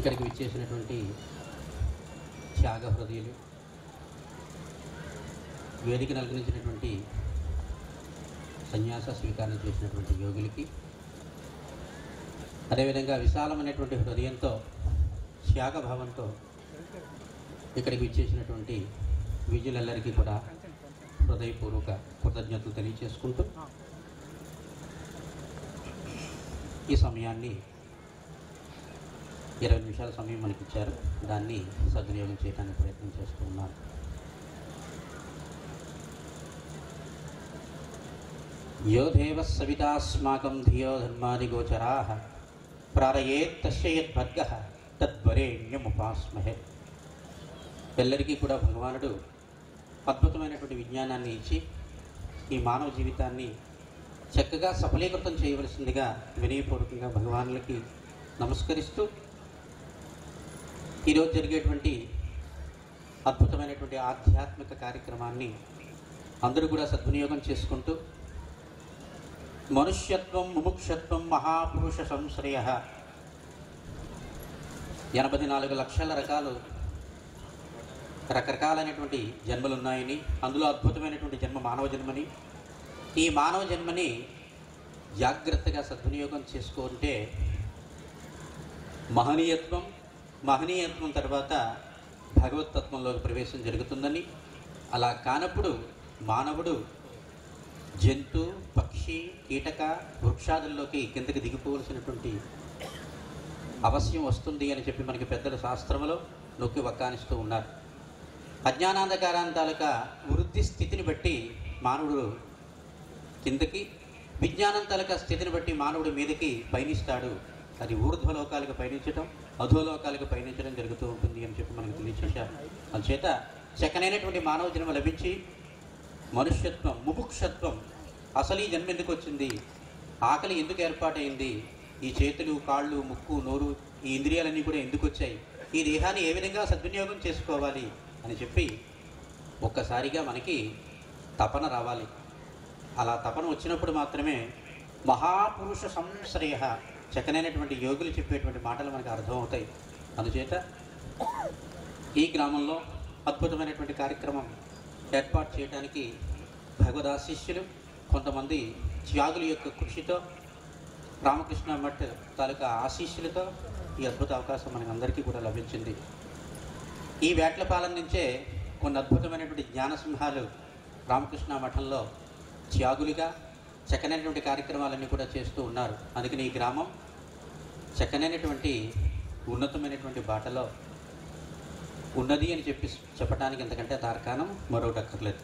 ఇక్కడికి విచ్చేసినటువంటి త్యాగ హృదయులు వేదిక నలకరించినటువంటి సన్యాస స్వీకారం చేసినటువంటి యోగులకి అదేవిధంగా విశాలమైనటువంటి హృదయంతో త్యాగభావంతో ఇక్కడికి విచ్చేసినటువంటి విజయులందరికీ కూడా హృదయపూర్వక కృతజ్ఞతలు తెలియచేసుకుంటూ ఈ సమయాన్ని ఇరవై నిమిషాల సమయం మనకి ఇచ్చారు దాన్ని సద్వినియోగం చేయడానికి ప్రయత్నం చేస్తూ ఉన్నాను యో దేవ సవితాస్మాకం ధియో ధర్మాదిగోచరా ప్రారయేత్ తస్య యద్భర్గ తద్వరేణ్యముపాస్మహే పిల్లరికీ కూడా భగవానుడు అద్భుతమైనటువంటి విజ్ఞానాన్ని ఇచ్చి ఈ మానవ జీవితాన్ని చక్కగా సఫలీకృతం చేయవలసిందిగా వినయపూర్వకంగా భగవానులకి నమస్కరిస్తూ ఈరోజు జరిగేటువంటి అద్భుతమైనటువంటి ఆధ్యాత్మిక కార్యక్రమాన్ని అందరూ కూడా సద్వినియోగం చేసుకుంటూ మనుష్యత్వం ముముక్షత్వం మహాపురుష సంశ్రయ ఎనభై నాలుగు లక్షల రకాలు రకరకాలైనటువంటి జన్మలు ఉన్నాయని అందులో అద్భుతమైనటువంటి జన్మ మానవ జన్మని ఈ మానవ జన్మని జాగ్రత్తగా సద్వినియోగం చేసుకుంటే మహనీయత్వం మహనీయత్వం తర్వాత భగవతత్వంలోకి ప్రవేశం జరుగుతుందని అలా కానప్పుడు మానవుడు జంతు పక్షి కీటక వృక్షాదుల్లోకి కిందకి దిగిపోవలసినటువంటి అవశ్యం వస్తుంది అని చెప్పి మనకి పెద్దల శాస్త్రంలో నొక్కి వక్కానిస్తూ ఉన్నారు అజ్ఞానాంధకారాంతాలక వృద్ధి స్థితిని బట్టి మానవుడు కిందకి విజ్ఞానం తలక స్థితిని బట్టి మానవుడు మీదకి పయనిస్తాడు అది ఊర్ధ్వలోకాలకు పయనించడం అధోలోకాలకు పయనించడం జరుగుతూ ఉంటుంది అని చెప్పి మనకు తెలియచేశారు అందుచేత చక్కనైనటువంటి మానవ జన్మ లభించి మనుష్యత్వం ముముక్షత్వం అసలు ఈ జన్మ ఎందుకు వచ్చింది ఆకలి ఎందుకు ఏర్పాటైంది ఈ చేతులు కాళ్ళు ముక్కు నోరు ఈ ఇంద్రియాలన్నీ కూడా ఎందుకు వచ్చాయి ఈ దేహాన్ని ఏ విధంగా సద్వినియోగం చేసుకోవాలి అని చెప్పి ఒక్కసారిగా మనకి తపన రావాలి అలా తపన వచ్చినప్పుడు మాత్రమే మహాపురుష సంశ్రయ చక్కనైనటువంటి యోగులు చెప్పేటువంటి మాటలు మనకు అర్థమవుతాయి అందుచేత ఈ గ్రామంలో అద్భుతమైనటువంటి కార్యక్రమం ఏర్పాటు చేయడానికి భగవదాశిష్యులు కొంతమంది త్యాగుల యొక్క కృషితో రామకృష్ణ మఠ్ తాలూకా ఆశీస్సులతో ఈ అద్భుత అవకాశం మనకు అందరికీ కూడా లభించింది ఈ వేట్లపాలెం నుంచే కొన్ని అద్భుతమైనటువంటి జ్ఞానసింహాలు రామకృష్ణ మఠంలో త్యాగులుగా చక్కనైనటువంటి కార్యక్రమాలన్నీ కూడా చేస్తూ ఉన్నారు అందుకని ఈ గ్రామం చక్కనైనటువంటి ఉన్నతమైనటువంటి బాటలో ఉన్నది అని చెప్పి చెప్పడానికి ఎంతకంటే తార్కాణం మరొకటి అక్కర్లేదు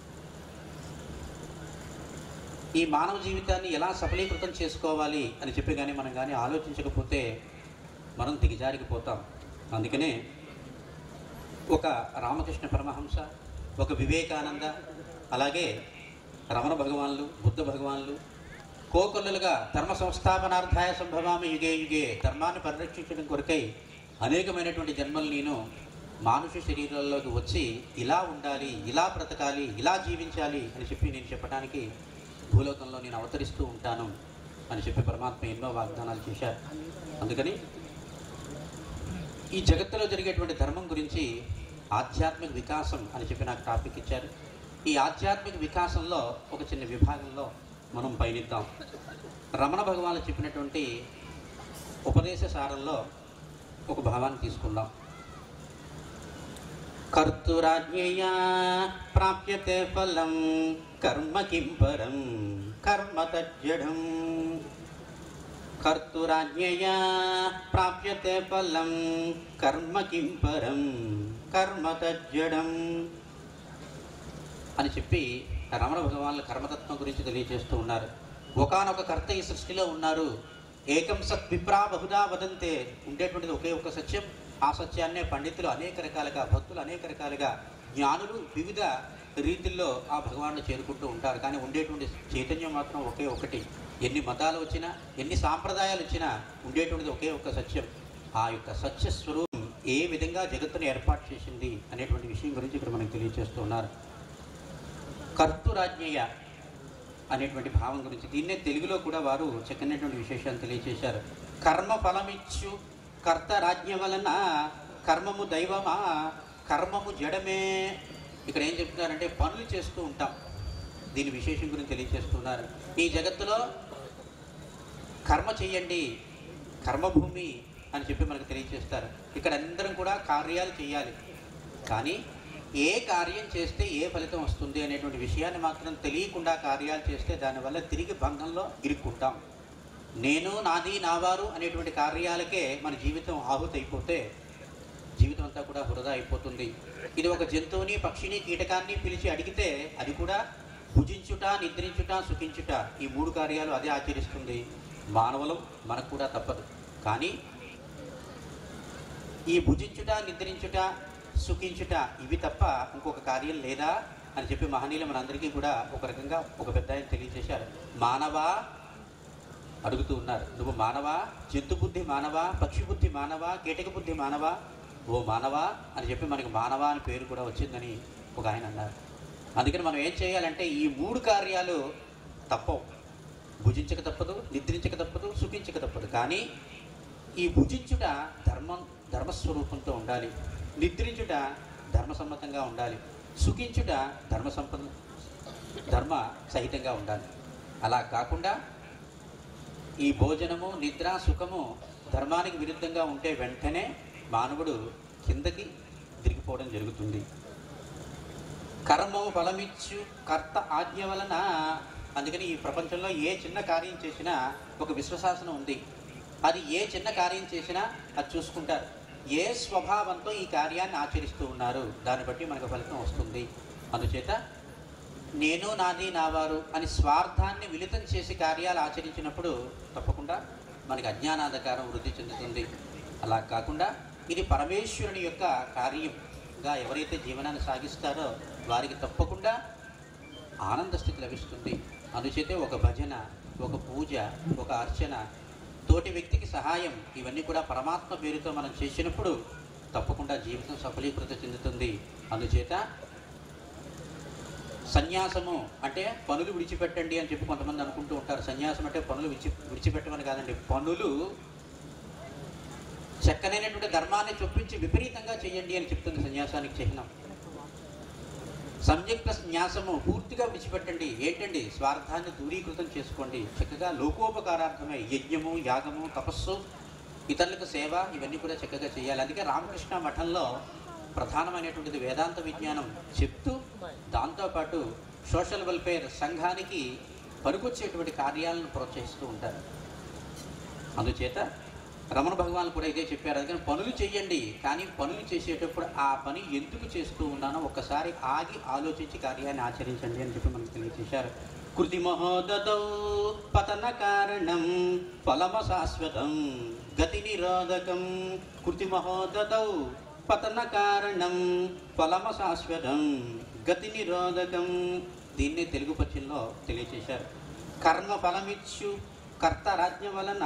ఈ మానవ జీవితాన్ని ఎలా సఫలీకృతం చేసుకోవాలి అని చెప్పి కానీ మనం కానీ ఆలోచించకపోతే మనం దిగజారికిపోతాం అందుకనే ఒక రామకృష్ణ పరమహంస ఒక వివేకానంద అలాగే రమణ భగవాన్లు బుద్ధ భగవాన్లు కోకొల్లులుగా ధర్మ సంస్థాపనార్థాయ సంభవామి యుగే యుగే ధర్మాన్ని పరిరక్షించడం కొరకై అనేకమైనటువంటి జన్మలు నేను మానుష శరీరాల్లోకి వచ్చి ఇలా ఉండాలి ఇలా బ్రతకాలి ఇలా జీవించాలి అని చెప్పి నేను చెప్పడానికి భూలోకంలో నేను అవతరిస్తూ ఉంటాను అని చెప్పి పరమాత్మ ఎన్నో వాగ్దానాలు చేశారు అందుకని ఈ జగత్తులో జరిగేటువంటి ధర్మం గురించి ఆధ్యాత్మిక వికాసం అని చెప్పి నాకు టాపిక్ ఇచ్చారు ఈ ఆధ్యాత్మిక వికాసంలో ఒక చిన్న విభాగంలో మనం పయనిద్దాం రమణ భగవాన్లు చెప్పినటువంటి ఉపదేశ సారంలో ఒక భావాన్ని తీసుకుందాం కర్తురాజ్ఞయా ప్రాప్యతే ఫలం కర్మ కిం పరం కర్మ తజ్జడం కర్తురాజ్ఞయా ప్రాప్యతే ఫలం కర్మ కిం పరం కర్మ తజ్జడం అని చెప్పి రమణ భగవాన్ల కర్మతత్వం గురించి తెలియజేస్తూ ఉన్నారు ఒకనొక కర్త ఈ సృష్టిలో ఉన్నారు ఏకం సత్ విప్రా బహుదా వదంతే ఉండేటువంటిది ఒకే ఒక సత్యం ఆ సత్యాన్నే పండితులు అనేక రకాలుగా భక్తులు అనేక రకాలుగా జ్ఞానులు వివిధ రీతిల్లో ఆ భగవాన్ని చేరుకుంటూ ఉంటారు కానీ ఉండేటువంటి చైతన్యం మాత్రం ఒకే ఒకటి ఎన్ని మతాలు వచ్చినా ఎన్ని సాంప్రదాయాలు వచ్చినా ఉండేటువంటిది ఒకే ఒక సత్యం ఆ యొక్క సత్య స్వరూపం ఏ విధంగా జగత్తును ఏర్పాటు చేసింది అనేటువంటి విషయం గురించి ఇక్కడ మనకు తెలియజేస్తున్నారు కర్తురాజ్ఞయ అనేటువంటి భావం గురించి దీన్నే తెలుగులో కూడా వారు చక్కనటువంటి విశేషాలు తెలియజేశారు కర్మ ఫలమిచ్చు కర్త రాజ్ఞ వలన కర్మము దైవమా కర్మము జడమే ఇక్కడ ఏం చెప్తున్నారంటే పనులు చేస్తూ ఉంటాం దీని విశేషం గురించి తెలియజేస్తున్నారు ఈ జగత్తులో కర్మ చెయ్యండి కర్మభూమి అని చెప్పి మనకు తెలియజేస్తారు ఇక్కడ అందరం కూడా కార్యాలు చేయాలి కానీ ఏ కార్యం చేస్తే ఏ ఫలితం వస్తుంది అనేటువంటి విషయాన్ని మాత్రం తెలియకుండా కార్యాలు చేస్తే దానివల్ల తిరిగి బంధంలో ఇరుక్కుంటాం నేను నాది నావారు అనేటువంటి కార్యాలకే మన జీవితం ఆహుతి అయిపోతే జీవితం అంతా కూడా వృధా అయిపోతుంది ఇది ఒక జంతువుని పక్షిని కీటకాన్ని పిలిచి అడిగితే అది కూడా భుజించుట నిద్రించుట సుఖించుట ఈ మూడు కార్యాలు అదే ఆచరిస్తుంది మానవులం మనకు కూడా తప్పదు కానీ ఈ భుజించుట నిద్రించుట సుఖించుట ఇవి తప్ప ఇంకొక కార్యం లేదా అని చెప్పి మహనీయులు మనందరికీ కూడా ఒక రకంగా ఒక పెద్ద ఆయన తెలియజేశారు మానవా అడుగుతూ ఉన్నారు నువ్వు మానవా జంతు బుద్ధి మానవా పక్షి బుద్ధి మానవా కీటక బుద్ధి మానవా ఓ మానవా అని చెప్పి మనకి మానవా అని పేరు కూడా వచ్చిందని ఒక ఆయన అన్నారు అందుకని మనం ఏం చేయాలంటే ఈ మూడు కార్యాలు తప్పవు భుజించక తప్పదు నిద్రించక తప్పదు సుఖించక తప్పదు కానీ ఈ భుజించుట ధర్మం ధర్మస్వరూపంతో ఉండాలి నిద్రించుట ధర్మసమ్మతంగా ఉండాలి సుఖించుట ధర్మ సంపద ధర్మ సహితంగా ఉండాలి అలా కాకుండా ఈ భోజనము నిద్ర సుఖము ధర్మానికి విరుద్ధంగా ఉంటే వెంటనే మానవుడు కిందకి తిరిగిపోవడం జరుగుతుంది కర్మము ఫలమిచ్చు కర్త ఆజ్ఞ వలన అందుకని ఈ ప్రపంచంలో ఏ చిన్న కార్యం చేసినా ఒక విశ్వశాసనం ఉంది అది ఏ చిన్న కార్యం చేసినా అది చూసుకుంటారు ఏ స్వభావంతో ఈ కార్యాన్ని ఆచరిస్తూ ఉన్నారు దాన్ని బట్టి మనకు ఫలితం వస్తుంది అందుచేత నేను నాది నావారు అని స్వార్థాన్ని మిళితం చేసి కార్యాలు ఆచరించినప్పుడు తప్పకుండా మనకి అజ్ఞానాధకారం వృద్ధి చెందుతుంది అలా కాకుండా ఇది పరమేశ్వరుని యొక్క కార్యంగా ఎవరైతే జీవనాన్ని సాగిస్తారో వారికి తప్పకుండా ఆనంద స్థితి లభిస్తుంది అందుచేతే ఒక భజన ఒక పూజ ఒక అర్చన తోటి వ్యక్తికి సహాయం ఇవన్నీ కూడా పరమాత్మ పేరుతో మనం చేసినప్పుడు తప్పకుండా జీవితం సఫలీకృత చెందుతుంది అందుచేత సన్యాసము అంటే పనులు విడిచిపెట్టండి అని చెప్పి కొంతమంది అనుకుంటూ ఉంటారు సన్యాసం అంటే పనులు విడిచి విడిచిపెట్టమని కాదండి పనులు చక్కనైనటువంటి ధర్మాన్ని చొప్పించి విపరీతంగా చేయండి అని చెప్తుంది సన్యాసానికి చిహ్నం సంయుక్త న్యాసము పూర్తిగా విడిచిపెట్టండి ఏంటండి స్వార్థాన్ని దూరీకృతం చేసుకోండి చక్కగా లోకోపకారార్థమై యజ్ఞము యాగము తపస్సు ఇతరులకు సేవ ఇవన్నీ కూడా చక్కగా చేయాలి అందుకే రామకృష్ణ మఠంలో ప్రధానమైనటువంటిది వేదాంత విజ్ఞానం చెప్తూ దాంతోపాటు సోషల్ వెల్ఫేర్ సంఘానికి పనికొచ్చేటువంటి కార్యాలను ప్రోత్సహిస్తూ ఉంటారు అందుచేత రమణ భగవాన్ కూడా ఇదే చెప్పారు అందుకని పనులు చేయండి కానీ పనులు చేసేటప్పుడు ఆ పని ఎందుకు చేస్తూ ఉన్నానో ఒక్కసారి ఆగి ఆలోచించి కార్యాన్ని ఆచరించండి అని చెప్పి మనకు తెలియజేశారు కృతి మహోదౌ పతన కారణం ఫలమ శాశ్వతం గతి నిరోధకం కృతి మహోదౌ పతన కారణం ఫలమ శాశ్వతం గతి నిరోధకం దీన్ని తెలుగు పద్యంలో తెలియజేశారు కర్మ ఫలమిచ్చు కర్త రాజ్ఞ వలన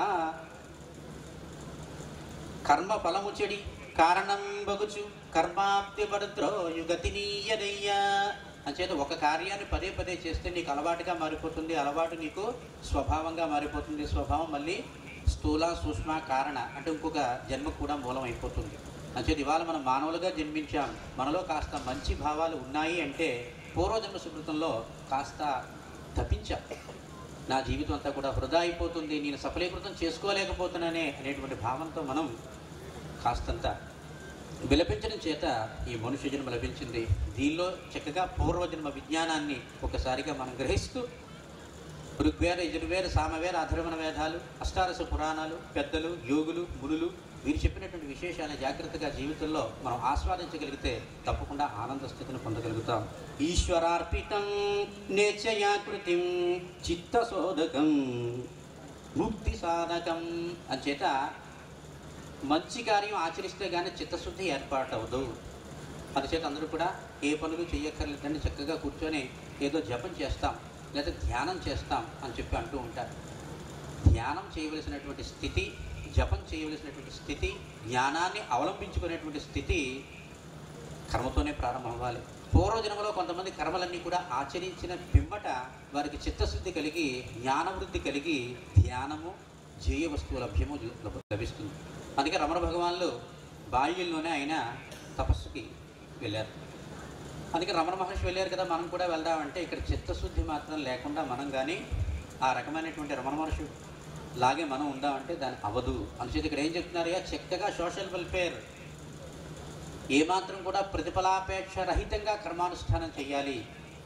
కర్మ ఫలము చెడి కారణం బగుచు కర్మాప్తి పడుద్రోయు గతినీయదయ్యా అంచేత ఒక కార్యాన్ని పదే పదే చేస్తే నీకు అలవాటుగా మారిపోతుంది అలవాటు నీకు స్వభావంగా మారిపోతుంది స్వభావం మళ్ళీ స్థూల సూక్ష్మ కారణ అంటే ఇంకొక జన్మ కూడా మూలం అయిపోతుంది అంచేత ఇవాళ మనం మానవులుగా జన్మించాం మనలో కాస్త మంచి భావాలు ఉన్నాయి అంటే పూర్వజన్మ సుకృతంలో కాస్త తప్పించాం నా జీవితం అంతా కూడా వృధా అయిపోతుంది నేను సఫలీకృతం చేసుకోలేకపోతున్నానే అనేటువంటి భావంతో మనం కాస్తంత విలపించడం చేత ఈ మనుష్య జన్మ లభించింది దీనిలో చక్కగా పూర్వజన్మ విజ్ఞానాన్ని ఒకసారిగా మనం గ్రహిస్తూ ఋగ్వేద యజుర్వేద సామవేద అధర్వణ వేదాలు అష్టాదశ పురాణాలు పెద్దలు యోగులు మునులు వీరు చెప్పినటువంటి విశేషాలను జాగ్రత్తగా జీవితంలో మనం ఆస్వాదించగలిగితే తప్పకుండా ఆనంద స్థితిని పొందగలుగుతాం ఈశ్వరార్పితం నేచయాకృతిం చిత్తశోధకం ముక్తి సాధకం అంచేత మంచి కార్యం ఆచరిస్తే కానీ చిత్తశుద్ధి ఏర్పాటవదు అందుచేత అందరూ కూడా ఏ పనులు చేయక్కర్లేదండి చక్కగా కూర్చొని ఏదో జపం చేస్తాం లేదా ధ్యానం చేస్తాం అని చెప్పి అంటూ ఉంటారు ధ్యానం చేయవలసినటువంటి స్థితి జపం చేయవలసినటువంటి స్థితి జ్ఞానాన్ని అవలంబించుకునేటువంటి స్థితి కర్మతోనే ప్రారంభం అవ్వాలి పూర్వజన్మలో కొంతమంది కర్మలన్నీ కూడా ఆచరించిన పిమ్మట వారికి చిత్తశుద్ధి కలిగి జ్ఞానవృద్ధి కలిగి ధ్యానము జేయ వస్తువు లభ్యము లభిస్తుంది అందుకే రమణ భగవాన్లు బాల్యంలోనే ఆయన తపస్సుకి వెళ్ళారు అందుకే రమణ మహర్షి వెళ్ళారు కదా మనం కూడా వెళ్దామంటే ఇక్కడ చిత్తశుద్ధి మాత్రం లేకుండా మనం కానీ ఆ రకమైనటువంటి రమణ మహర్షి లాగే మనం ఉందామంటే దాని అవదు అనుచేత ఇక్కడ ఏం చెప్తున్నారు చక్కగా సోషల్ వెల్ఫేర్ ఏమాత్రం కూడా ప్రతిఫలాపేక్ష రహితంగా కర్మానుష్ఠానం చేయాలి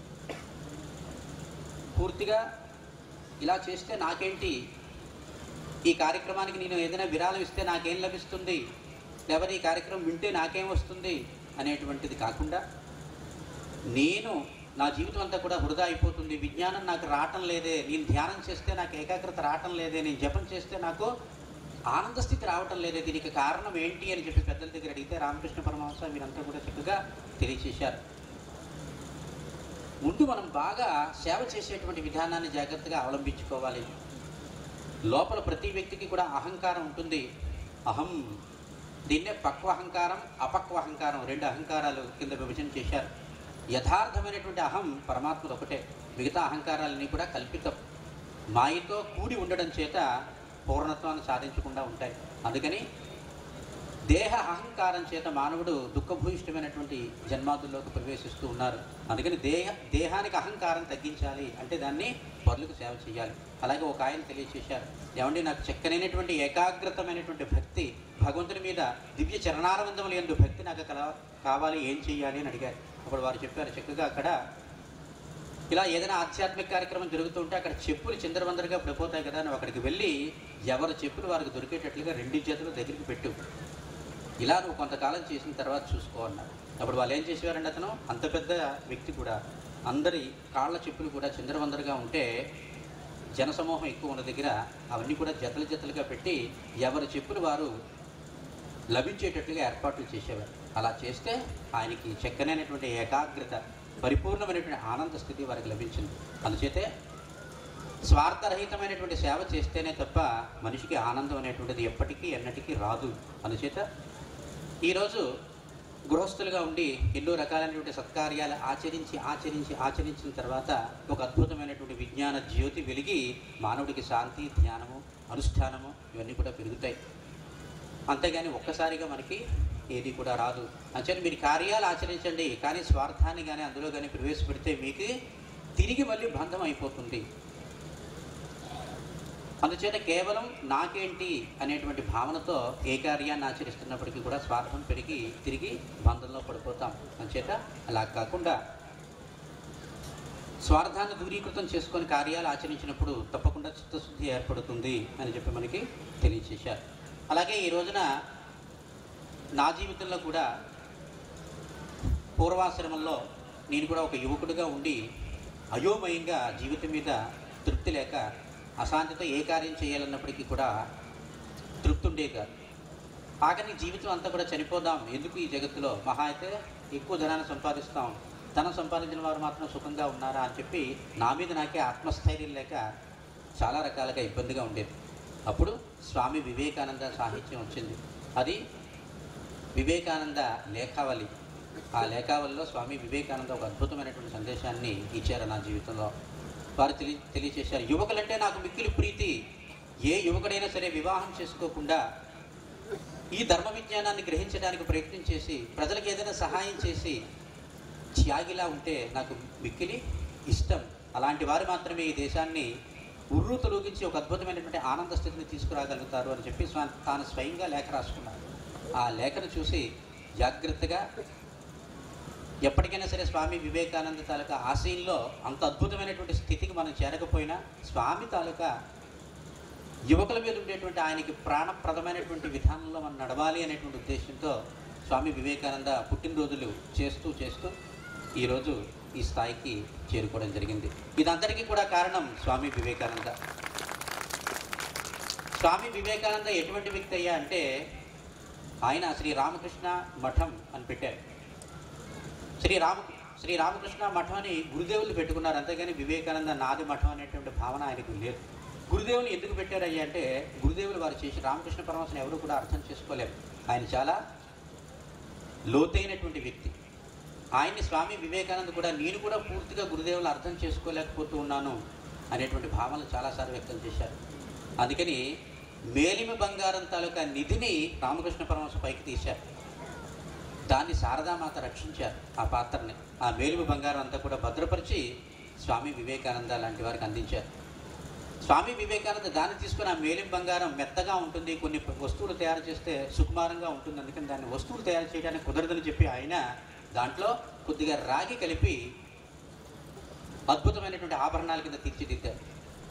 పూర్తిగా ఇలా చేస్తే నాకేంటి ఈ కార్యక్రమానికి నేను ఏదైనా విరాళం ఇస్తే నాకేం లభిస్తుంది లేకపోతే ఈ కార్యక్రమం వింటే నాకేం వస్తుంది అనేటువంటిది కాకుండా నేను నా జీవితం అంతా కూడా వృధా అయిపోతుంది విజ్ఞానం నాకు రావటం లేదే నేను ధ్యానం చేస్తే నాకు ఏకాగ్రత రావటం లేదే నేను జపం చేస్తే నాకు ఆనంద స్థితి రావటం లేదే దీనికి కారణం ఏంటి అని చెప్పి పెద్దల దగ్గర అడిగితే రామకృష్ణ పరమహంస మీరంతా కూడా చక్కగా తెలియచేశారు ముందు మనం బాగా సేవ చేసేటువంటి విధానాన్ని జాగ్రత్తగా అవలంబించుకోవాలి లోపల ప్రతి వ్యక్తికి కూడా అహంకారం ఉంటుంది అహం దీన్నే పక్వ అహంకారం అపక్వ అహంకారం రెండు అహంకారాలు కింద విభజన చేశారు యథార్థమైనటువంటి అహం పరమాత్మది ఒకటే మిగతా అహంకారాలన్నీ కూడా కల్పితం మాయతో కూడి ఉండడం చేత పూర్ణత్వాన్ని సాధించకుండా ఉంటాయి అందుకని దేహ అహంకారం చేత మానవుడు దుఃఖభూయిష్టమైనటువంటి జన్మాదుల్లోకి ప్రవేశిస్తూ ఉన్నారు అందుకని దేహ దేహానికి అహంకారం తగ్గించాలి అంటే దాన్ని పరులకు సేవ చేయాలి అలాగే ఒక ఆయన తెలియచేశారు ఏమండి నాకు చక్కనైనటువంటి ఏకాగ్రతమైనటువంటి భక్తి భగవంతుని మీద దివ్య చరణారవిందములు ఎందు భక్తి నాకు కల కావాలి ఏం చెయ్యాలి అని అడిగారు అప్పుడు వారు చెప్పారు చక్కగా అక్కడ ఇలా ఏదైనా ఆధ్యాత్మిక కార్యక్రమం జరుగుతుంటే అక్కడ చెప్పులు చిందరవందరగా పడిపోతాయి కదా నువ్వు అక్కడికి వెళ్ళి ఎవరి చెప్పులు వారికి దొరికేటట్లుగా రెండు చేతులు దగ్గరికి పెట్టు ఇలా నువ్వు కొంతకాలం చేసిన తర్వాత చూసుకో అన్నారు అప్పుడు వాళ్ళు ఏం చేసేవారండి అతను అంత పెద్ద వ్యక్తి కూడా అందరి కాళ్ళ చెప్పులు కూడా చిందరవందరగా ఉంటే జనసమూహం ఎక్కువ ఉన్న దగ్గర అవన్నీ కూడా జతలు జతలుగా పెట్టి ఎవరి చెప్పులు వారు లభించేటట్లుగా ఏర్పాట్లు చేసేవారు అలా చేస్తే ఆయనకి చక్కనైనటువంటి ఏకాగ్రత పరిపూర్ణమైనటువంటి ఆనంద స్థితి వారికి లభించింది అందుచేతే స్వార్థరహితమైనటువంటి సేవ చేస్తేనే తప్ప మనిషికి ఆనందం అనేటువంటిది ఎప్పటికీ ఎన్నటికీ రాదు అందుచేత ఈరోజు గృహస్థులుగా ఉండి ఎన్నో రకాలైనటువంటి సత్కార్యాలు ఆచరించి ఆచరించి ఆచరించిన తర్వాత ఒక అద్భుతమైనటువంటి విజ్ఞాన జ్యోతి వెలిగి మానవుడికి శాంతి ధ్యానము అనుష్ఠానము ఇవన్నీ కూడా పెరుగుతాయి అంతేగాని ఒక్కసారిగా మనకి ఏది కూడా రాదు అంచేది మీరు కార్యాలు ఆచరించండి కానీ స్వార్థాన్ని కానీ అందులో కానీ ప్రవేశపెడితే మీకు తిరిగి మళ్ళీ బంధం అయిపోతుంది అందుచేత కేవలం నాకేంటి అనేటువంటి భావనతో ఏ కార్యాన్ని ఆచరిస్తున్నప్పటికీ కూడా స్వార్థం పెరిగి తిరిగి బంధంలో పడిపోతాం అంచేత అలా కాకుండా స్వార్థాన్ని దూరీకృతం చేసుకొని కార్యాలు ఆచరించినప్పుడు తప్పకుండా చిత్తశుద్ధి ఏర్పడుతుంది అని చెప్పి మనకి తెలియచేశారు అలాగే ఈ రోజున నా జీవితంలో కూడా పూర్వాశ్రమంలో నేను కూడా ఒక యువకుడిగా ఉండి అయోమయంగా జీవితం మీద తృప్తి లేక అశాంతితో ఏ కార్యం చేయాలన్నప్పటికీ కూడా తృప్తి ఉండేది కాదు ఆఖరికి జీవితం అంతా కూడా చనిపోదాం ఎందుకు ఈ జగత్తులో మహా అయితే ఎక్కువ ధనాన్ని సంపాదిస్తాం ధనం సంపాదించిన వారు మాత్రం సుఖంగా ఉన్నారా అని చెప్పి నా మీద నాకే ఆత్మస్థైర్యం లేక చాలా రకాలుగా ఇబ్బందిగా ఉండేది అప్పుడు స్వామి వివేకానంద సాహిత్యం వచ్చింది అది వివేకానంద లేఖావళి ఆ లేఖావళిలో స్వామి వివేకానంద ఒక అద్భుతమైనటువంటి సందేశాన్ని ఇచ్చారు నా జీవితంలో వారు తెలియ తెలియచేశారు యువకులంటే నాకు మిక్కిలి ప్రీతి ఏ యువకుడైనా సరే వివాహం చేసుకోకుండా ఈ ధర్మ విజ్ఞానాన్ని గ్రహించడానికి ప్రయత్నం చేసి ప్రజలకు ఏదైనా సహాయం చేసి త్యాగిలా ఉంటే నాకు మిక్కిలి ఇష్టం అలాంటి వారు మాత్రమే ఈ దేశాన్ని ఉర్రు తొలగించి ఒక అద్భుతమైనటువంటి ఆనంద స్థితిని తీసుకురాగలుగుతారు అని చెప్పి స్వ తాను స్వయంగా లేఖ రాసుకున్నారు ఆ లేఖను చూసి జాగ్రత్తగా ఎప్పటికైనా సరే స్వామి వివేకానంద తాలూకా ఆశయంలో అంత అద్భుతమైనటువంటి స్థితికి మనం చేరకపోయినా స్వామి తాలూకా యువకుల మీద ఉండేటువంటి ఆయనకి ప్రాణప్రదమైనటువంటి విధానంలో మనం నడవాలి అనేటువంటి ఉద్దేశంతో స్వామి వివేకానంద పుట్టినరోజులు చేస్తూ చేస్తూ ఈరోజు ఈ స్థాయికి చేరుకోవడం జరిగింది ఇదందరికీ కూడా కారణం స్వామి వివేకానంద స్వామి వివేకానంద ఎటువంటి వ్యక్తి అయ్యా అంటే ఆయన శ్రీ రామకృష్ణ మఠం అని పెట్టారు శ్రీ రామ శ్రీ రామకృష్ణ మఠం అని గురుదేవులు పెట్టుకున్నారు అంతేగాని వివేకానంద నాది మఠం అనేటువంటి భావన ఆయనకు లేదు గురుదేవులు ఎందుకు పెట్టారయ్యా అంటే గురుదేవులు వారు చేసి రామకృష్ణ పరమహంసను ఎవరు కూడా అర్థం చేసుకోలేరు ఆయన చాలా లోతైనటువంటి వ్యక్తి ఆయన్ని స్వామి వివేకానంద కూడా నేను కూడా పూర్తిగా గురుదేవులు అర్థం చేసుకోలేకపోతూ ఉన్నాను అనేటువంటి భావనలు చాలాసార్లు వ్యక్తం చేశారు అందుకని మేలిమి బంగారం తాలూకా నిధిని రామకృష్ణ పరమహంస పైకి తీశారు దాన్ని శారదామాత రక్షించారు ఆ పాత్రని ఆ మేలిమి బంగారం అంతా కూడా భద్రపరిచి స్వామి వివేకానంద లాంటి వారికి అందించారు స్వామి వివేకానంద దాన్ని తీసుకుని ఆ మేలిం బంగారం మెత్తగా ఉంటుంది కొన్ని వస్తువులు తయారు చేస్తే సుకుమారంగా ఉంటుంది అందుకని దాన్ని వస్తువులు తయారు చేయడానికి కుదరదని చెప్పి ఆయన దాంట్లో కొద్దిగా రాగి కలిపి అద్భుతమైనటువంటి ఆభరణాల కింద తీర్చిదిద్దారు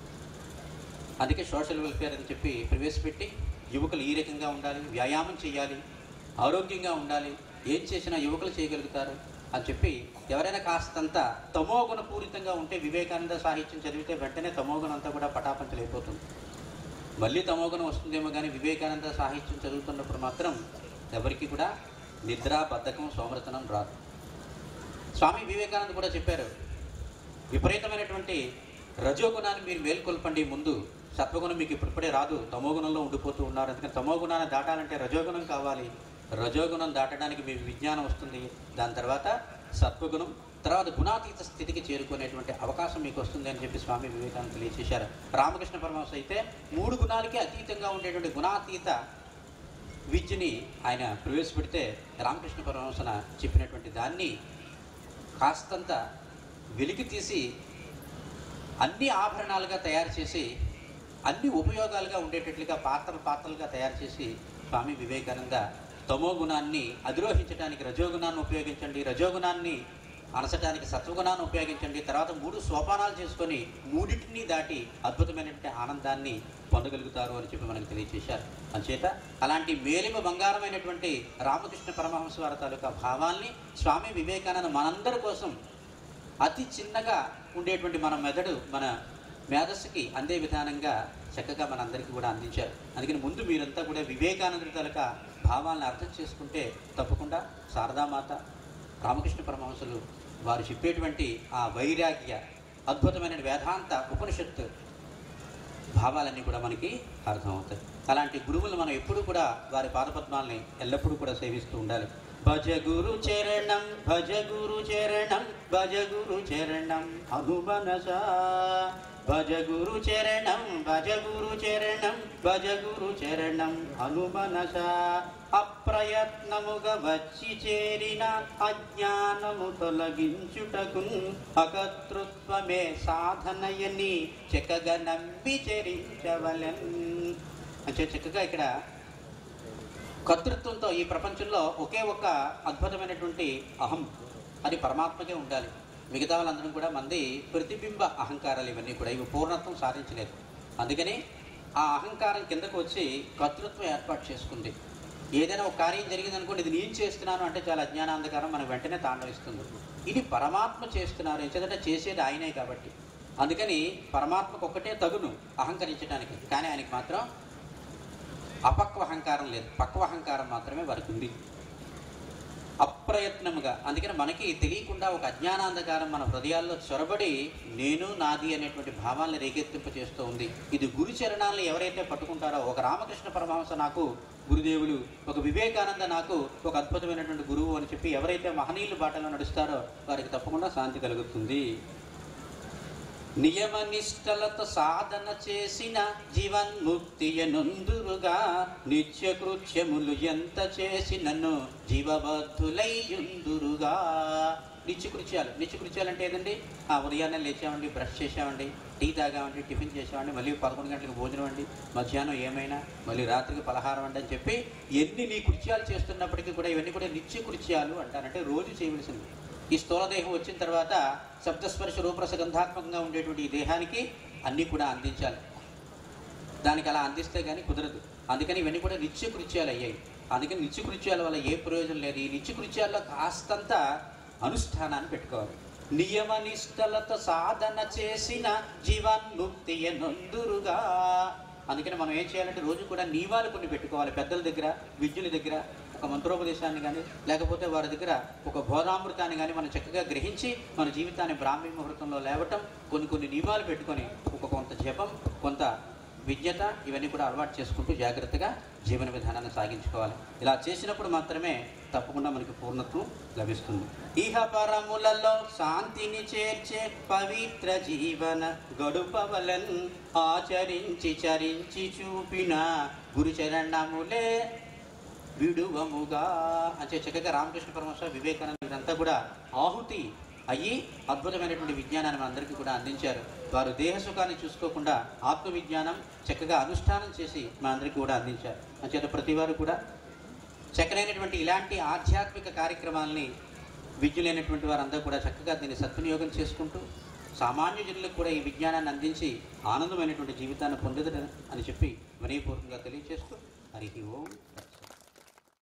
అందుకే సోషల్ వెల్ఫేర్ అని చెప్పి ప్రవేశపెట్టి యువకులు ఈ రకంగా ఉండాలి వ్యాయామం చేయాలి ఆరోగ్యంగా ఉండాలి ఏం చేసినా యువకులు చేయగలుగుతారు అని చెప్పి ఎవరైనా కాస్తంత తమోగుణ పూరితంగా ఉంటే వివేకానంద సాహిత్యం చదివితే వెంటనే తమోగుణం అంతా కూడా పటాపంచలైపోతుంది మళ్ళీ తమోగుణం వస్తుందేమో కానీ వివేకానంద సాహిత్యం చదువుతున్నప్పుడు మాత్రం ఎవరికి కూడా నిద్ర బద్ధకం సోమరతనం రాదు స్వామి వివేకానంద కూడా చెప్పారు విపరీతమైనటువంటి రజోగుణాన్ని మీరు మేల్కొల్పండి ముందు సత్వగుణం మీకు ఇప్పుడిప్పుడే రాదు తమోగుణంలో ఉండిపోతూ ఉన్నారు అందుకని తమోగుణాన్ని దాటాలంటే రజోగుణం కావాలి రజోగుణం దాటడానికి మీకు విజ్ఞానం వస్తుంది దాని తర్వాత సత్వగుణం తర్వాత గుణాతీత స్థితికి చేరుకునేటువంటి అవకాశం మీకు వస్తుంది అని చెప్పి స్వామి వివేకానంద తెలియచేశారు రామకృష్ణ పరమహంస అయితే మూడు గుణాలకి అతీతంగా ఉండేటువంటి గుణాతీత విద్యని ఆయన ప్రవేశపెడితే రామకృష్ణ పరమహంసన చెప్పినటువంటి దాన్ని కాస్తంత వెలికి తీసి అన్ని ఆభరణాలుగా తయారు చేసి అన్ని ఉపయోగాలుగా ఉండేటట్లుగా పాత్రలు పాత్రలుగా తయారు చేసి స్వామి వివేకానంద తమో గుణాన్ని అధిరోహించడానికి రజోగుణాన్ని ఉపయోగించండి రజోగుణాన్ని అనసటానికి సత్వగుణాన్ని ఉపయోగించండి తర్వాత మూడు సోపానాలు చేసుకొని మూడింటిని దాటి అద్భుతమైనటువంటి ఆనందాన్ని పొందగలుగుతారు అని చెప్పి మనకు తెలియజేశారు అంచేత అలాంటి మేలిమ బంగారమైనటువంటి రామకృష్ణ పరమహంస వారి తాలూకా భావాల్ని స్వామి వివేకానంద మనందరి కోసం అతి చిన్నగా ఉండేటువంటి మన మెదడు మన మేధస్సుకి అందే విధానంగా చక్కగా మనందరికీ కూడా అందించారు అందుకని ముందు మీరంతా కూడా వివేకానందుడి తాలూకా భావాలను అర్థం చేసుకుంటే తప్పకుండా శారదామాత రామకృష్ణ పరమహంసులు వారు చెప్పేటువంటి ఆ వైరాగ్య అద్భుతమైన వేదాంత ఉపనిషత్తు భావాలన్నీ కూడా మనకి అర్థమవుతాయి అలాంటి గురువులు మనం ఎప్పుడూ కూడా వారి పాదపద్మాలని ఎల్లప్పుడూ కూడా సేవిస్తూ ఉండాలి భజ గురు చరణం భజ గురు చరణం భజ గురు చరణం అనుమనస భజ గురు చరణం భజ గురు చరణం భజ గురు చరణం అనుమనస అప్రయత్నముగా వచ్చి చేరిన అజ్ఞానము తొలగించుటకు అకర్తృత్వమే సాధనయని చక్కగా నమ్మి చరించవలెన్ అంటే చక్కగా ఇక్కడ కర్తృత్వంతో ఈ ప్రపంచంలో ఒకే ఒక అద్భుతమైనటువంటి అహం అది పరమాత్మకే ఉండాలి మిగతా వాళ్ళందరం కూడా మంది ప్రతిబింబ అహంకారాలు ఇవన్నీ కూడా ఇవి పూర్ణత్వం సాధించలేదు అందుకని ఆ అహంకారం కిందకు వచ్చి కర్తృత్వం ఏర్పాటు చేసుకుంది ఏదైనా ఒక కార్యం జరిగింది అనుకోండి ఇది నేను చేస్తున్నాను అంటే చాలా అజ్ఞానాంధకారం మనం వెంటనే తాండవిస్తుంది ఇది పరమాత్మ చేస్తున్నారు ఎందుకంటే చేసేది ఆయనే కాబట్టి అందుకని పరమాత్మకు ఒక్కటే తగును అహంకరించడానికి కానీ ఆయనకి మాత్రం అపక్వ అహంకారం లేదు పక్వ అహంకారం మాత్రమే వారికి ఉంది అప్రయత్నముగా అందుకని మనకి తెలియకుండా ఒక అజ్ఞానాంధకారం మన హృదయాల్లో చొరబడి నేను నాది అనేటువంటి భావాలను రేకెత్తింప చేస్తూ ఉంది ఇది గురు చరణాలను ఎవరైతే పట్టుకుంటారో ఒక రామకృష్ణ పరమహంస నాకు గురుదేవులు ఒక వివేకానంద నాకు ఒక అద్భుతమైనటువంటి గురువు అని చెప్పి ఎవరైతే మహనీయుల బాటలో నడుస్తారో వారికి తప్పకుండా శాంతి కలుగుతుంది నియమ నిష్టలతో సాధన చేసిన జీవన్ముక్తియనుందురుగా నిత్య కృత్యములు ఎంత చేసినను జీవబద్ధులయ్యుందురుగా నిత్యకృత్యాలు నిత్యకృత్యాలు అంటే ఏదండి ఆ ఉదయాన్నే లేచామండి బ్రష్ చేసామండి టీ తాగామండి టిఫిన్ చేసామండి మళ్ళీ పదకొండు గంటలకు భోజనం అండి మధ్యాహ్నం ఏమైనా మళ్ళీ రాత్రికి పలహారం అండి అని చెప్పి ఎన్ని నీ కృత్యాలు చేస్తున్నప్పటికీ కూడా ఇవన్నీ కూడా నిత్య కృత్యాలు అంటారంటే రోజు చేయవలసింది ఈ స్థూలదేహం వచ్చిన తర్వాత శబ్దస్పర్శ రూపరస గంధాత్మకంగా ఉండేటువంటి ఈ దేహానికి అన్నీ కూడా అందించాలి దానికి అలా అందిస్తే కానీ కుదరదు అందుకని ఇవన్నీ కూడా నిత్యకృత్యాలు అయ్యాయి అందుకని నిత్యకృత్యాల వల్ల ఏ ప్రయోజనం లేదు ఈ నిత్యకృత్యాల్లో కాస్తంత అనుష్ఠానాన్ని పెట్టుకోవాలి నియమ నిష్టలతో సాధన చేసిన జీవన్ముక్తి నొందురుగా అందుకని మనం ఏం చేయాలంటే రోజు కూడా నియమాలు కొన్ని పెట్టుకోవాలి పెద్దల దగ్గర విద్యుల దగ్గర ఒక మంత్రోపదేశాన్ని కానీ లేకపోతే వారి దగ్గర ఒక బోధామృతాన్ని కానీ మనం చక్కగా గ్రహించి మన జీవితాన్ని బ్రాహ్మీ ముహూర్తంలో లేవటం కొన్ని కొన్ని నియమాలు పెట్టుకొని ఒక కొంత జపం కొంత విజ్ఞత ఇవన్నీ కూడా అలవాటు చేసుకుంటూ జాగ్రత్తగా జీవన విధానాన్ని సాగించుకోవాలి ఇలా చేసినప్పుడు మాత్రమే తప్పకుండా మనకి పూర్ణత్వం లభిస్తుంది ఇహ పరములలో శాంతిని చేర్చే పవిత్ర జీవన గడుపవలన్ ఆచరించి చరించి చూపిన గురు చరణములే విడువముగా అంటే చక్కగా రామకృష్ణ పరమహంస వివేకానంద వీరంతా కూడా ఆహుతి అయ్యి అద్భుతమైనటువంటి విజ్ఞానాన్ని మనందరికీ కూడా అందించారు వారు దేహ సుఖాన్ని చూసుకోకుండా ఆత్మ విజ్ఞానం చక్కగా అనుష్ఠానం చేసి మనందరికీ కూడా అందించారు అంచేత ప్రతి వారు కూడా చక్కనైనటువంటి ఇలాంటి ఆధ్యాత్మిక కార్యక్రమాలని విద్యులైనటువంటి వారందరూ కూడా చక్కగా దీన్ని సద్వినియోగం చేసుకుంటూ సామాన్య జనులకు కూడా ఈ విజ్ఞానాన్ని అందించి ఆనందమైనటువంటి జీవితాన్ని పొందదని అని చెప్పి వినయపూర్వకంగా తెలియజేస్తూ హరి ఓం